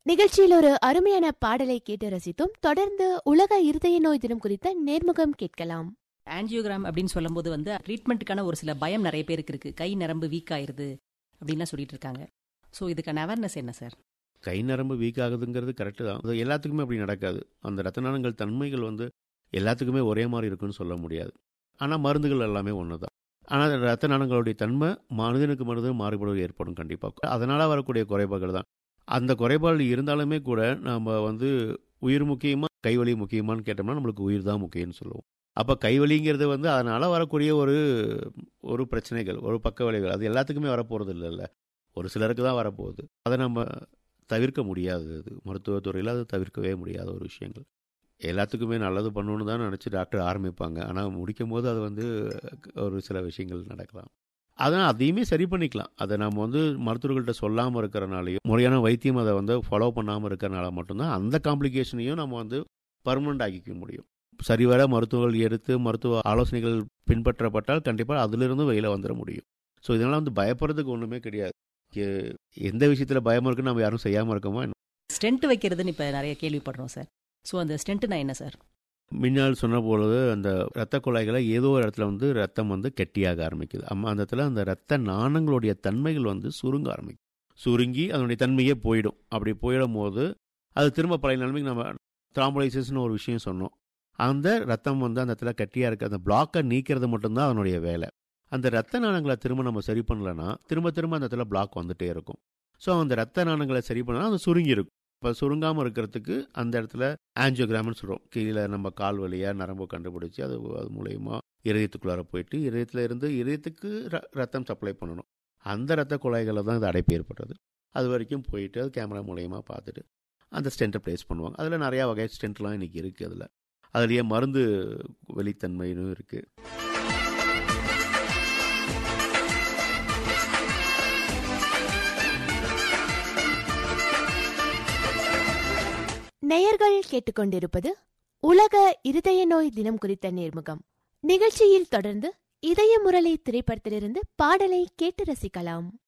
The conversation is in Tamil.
நிகழ்ச்சியில் ஒரு அருமையான பாடலை கேட்டு ரசித்தோம் தொடர்ந்து உலக இருதய நோய் தினம் குறித்த நேர்முகம் கேட்கலாம் ஆன்ஜியோகிராம் அப்படின்னு சொல்லும்போது வந்து ட்ரீட்மெண்ட்டுக்கான ஒரு சில பயம் நிறைய பேருக்கு இருக்கு கை நரம்பு வீக் ஆயிருது அப்படின்லாம் சொல்லிட்டு இருக்காங்க ஸோ இதுக்கான அவேர்னஸ் என்ன சார் கை நரம்பு வீக் ஆகுதுங்கிறது கரெக்டு தான் அது எல்லாத்துக்குமே அப்படி நடக்காது அந்த ரத்த நாளங்கள் தன்மைகள் வந்து எல்லாத்துக்குமே ஒரே மாதிரி இருக்குன்னு சொல்ல முடியாது ஆனால் மருந்துகள் எல்லாமே ஒன்று தான் ஆனால் ரத்த நாளங்களுடைய தன்மை மனிதனுக்கு மனிதன் மாறுபடுவது ஏற்படும் கண்டிப்பாக அதனால் வரக்கூடிய குறைபாடுகள் தான் அந்த குறைபாடு இருந்தாலுமே கூட நம்ம வந்து உயிர் முக்கியமாக கைவலி முக்கியமான்னு கேட்டோம்னா நம்மளுக்கு உயிர் தான் முக்கியம்னு சொல்லுவோம் அப்போ கைவலிங்கிறது வந்து அதனால் வரக்கூடிய ஒரு ஒரு பிரச்சனைகள் ஒரு பக்க விளைவுகள் அது எல்லாத்துக்குமே வரப்போகிறது இல்லைல்ல ஒரு சிலருக்கு தான் வரப்போகுது அதை நம்ம தவிர்க்க முடியாது அது மருத்துவத்துறையில் அது தவிர்க்கவே முடியாத ஒரு விஷயங்கள் எல்லாத்துக்குமே நல்லது பண்ணணும்னு தான் நினச்சி டாக்டர் ஆரம்பிப்பாங்க ஆனால் முடிக்கும் போது அது வந்து ஒரு சில விஷயங்கள் நடக்கலாம் அதனால் அதையுமே சரி பண்ணிக்கலாம் அதை நம்ம வந்து மருத்துவர்கள்ட்ட சொல்லாமல் இருக்கிறனாலையும் முறையான வைத்தியம் அதை வந்து ஃபாலோ பண்ணாமல் இருக்கிறனால மட்டும்தான் அந்த காம்ப்ளிகேஷனையும் நம்ம வந்து பர்மனண்ட் ஆக்கிக்க முடியும் சரிவர மருத்துவர்கள் எடுத்து மருத்துவ ஆலோசனைகள் பின்பற்றப்பட்டால் கண்டிப்பாக அதிலிருந்து வெளியில் வந்துட முடியும் ஸோ இதனால் வந்து பயப்படுறதுக்கு ஒன்றுமே கிடையாது எ- எந்த விஷயத்தில் பயமாக இருக்குன்னு நம்ம யாரும் செய்யாமல் இருக்கோமோ ஸ்டென்ட் வைக்கிறதுன்னு இப்போ நிறைய கேள்விப்படுறோம் சார் ஸோ அந்த ஸ்டென்ட்னா என்ன சார் முன்னால் சொன்ன பொழுது அந்த இரத்த குழாய்களை ஏதோ ஒரு இடத்துல வந்து ரத்தம் வந்து கெட்டியாக ஆரம்பிக்குது அம்மா அந்த இடத்துல அந்த இரத்த நாணங்களுடைய தன்மைகள் வந்து சுருங்க ஆரம்பிக்கும் சுருங்கி அதனுடைய தன்மையே போயிடும் அப்படி போயிடும் போது அது திரும்ப பழைய நிலைமைக்கு நம்ம த்ராம்போலைசிஸ்னு ஒரு விஷயம் சொன்னோம் அந்த ரத்தம் வந்து அந்த இடத்துல கட்டியாக இருக்க அந்த பிளாக்கை நீக்கிறது மட்டும்தான் அதனுடைய வேலை அந்த ரத்த நாணங்களை திரும்ப நம்ம சரி பண்ணலன்னா திரும்ப திரும்ப அந்த இடத்துல பிளாக் வந்துட்டே இருக்கும் ஸோ அந்த ரத்த நாணங்களை சரி பண்ணால் அது சுருங்கி இருக்கும் இப்போ சுருங்காமல் இருக்கிறதுக்கு அந்த இடத்துல ஆன்ஜியோகிராம்னு சொல்கிறோம் கீழே நம்ம கால் வழியாக நரம்பு கண்டுபிடிச்சி அது அது மூலயமா இதயத்துக்குள்ளார போயிட்டு இதயத்தில் இருந்து இதயத்துக்கு ர- ரத்தம் சப்ளை பண்ணணும் அந்த ரத்த குழாய்களில் தான் இது அடைப்பு ஏற்படுறது அது வரைக்கும் போயிட்டு அது கேமரா மூலயமா பார்த்துட்டு அந்த ஸ்டென்ட்டை ப்ளேஸ் பண்ணுவாங்க அதில் நிறையா வகை ஸ்டென்ட்லாம் இன்றைக்கி இருக்குது அதில் அதுலேயே மருந்து வெளித்தன்மையும் இருக்குது நேயர்கள் கேட்டுக்கொண்டிருப்பது உலக இருதய நோய் தினம் குறித்த நேர்முகம் நிகழ்ச்சியில் தொடர்ந்து இதய முரளி திரைப்படத்திலிருந்து பாடலை கேட்டு ரசிக்கலாம்